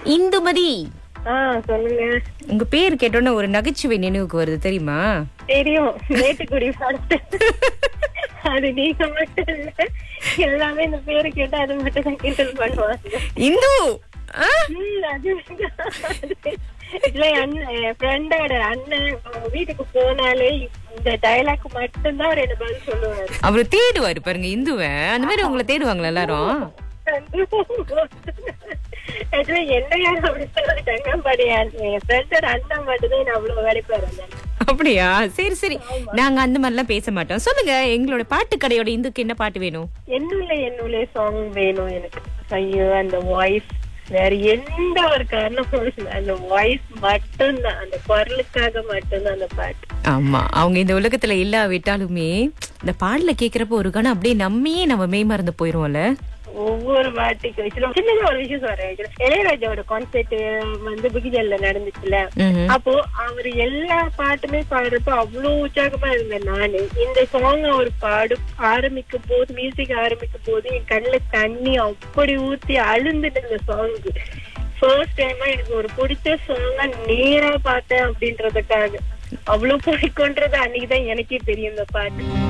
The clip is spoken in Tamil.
இந்துமதி ஆ சொல்லுங்க உங்க பேர் கேட்டோன்னே ஒரு நகைச்சுவை நினைவுக்கு வருது தெரியுமா தெரியும் மேட்டுக்குடி பாட்டு அது நீங்க மட்டும் இல்ல எல்லாமே இந்த பேரு கேட்டா அது மட்டும் தான் கிண்டல் பண்ணுவாங்க இந்து ஆ? ம், அது இதுல என் அண்ணன் என் ஃப்ரெண்டோட அண்ணன் அவங்க வீட்டுக்கு போனாலே இந்த டைலாக் மட்டும்தான் ரெண்டு பதில் சொல்லுவாரு அவரு தேடுவாரு பாருங்க இந்துவ அந்த மாதிரி உங்களை தேடுவாங்களா எல்லாரும் Actually, என்ன யாரும் அப்படி சொல்லிட்டாங்க பட் என் ஃப்ரெண்டோட அண்ணன் மட்டும்தான் என்ன அவ்வளவு வேலைப்பாரு அப்படியா சரி சரி நாங்க அந்த மாதிரிலாம் பேச மாட்டோம் சொல்லுங்க எங்களோட பாட்டு கடையோட இந்துக்கு என்ன பாட்டு வேணும் என்னுள்ள என்னுள்ள சாங் வேணும் எனக்கு ஐயோ அந்த வாய்ஸ் வேற எந்த ஒரு காரணமும் இல்ல அந்த வாய்ஸ் மட்டும்தான் அந்த குரலுக்காக மட்டும்தான் அந்த பாட்டு ஆமா அவங்க இந்த உலகத்துல இல்லாவிட்டாலுமே இந்த பாடல கேக்குறப்ப ஒரு கணம் அப்படியே நம்மையே நம்ம மெய் மறந்து போயிருவோம்ல ஒவ்வொரு பாட்டுக்கும் சின்ன சின்னதா ஒரு விஷயம் சொல்றேன் இளையராஜாவோட கான்செர்ட் வந்து பிகிஜல்ல நடந்துச்சுல ம்ஹும். அப்போ அவர் எல்லா பாட்டுமே பாடுறப்ப அவ்வளவு உற்சாகமா இருந்தேன் நானு இந்த சாங் அவர் பாடு ஆரம்பிக்கும் போது மியூசிக் ஆரம்பிக்கும் போது என் கண்ணுல தண்ணி அப்படி ஊத்தி அழுந்துட்டு இந்த சாங்கு ஃபர்ஸ்ட் டைமா எனக்கு ஒரு பிடிச்ச சாங்கா நேரா பார்த்தேன் அப்படின்றதுக்காக அவ்வளவு பிடிக்கும்ன்றது அன்னைக்குதான் எனக்கே தெரியும் இந்த பாட்டு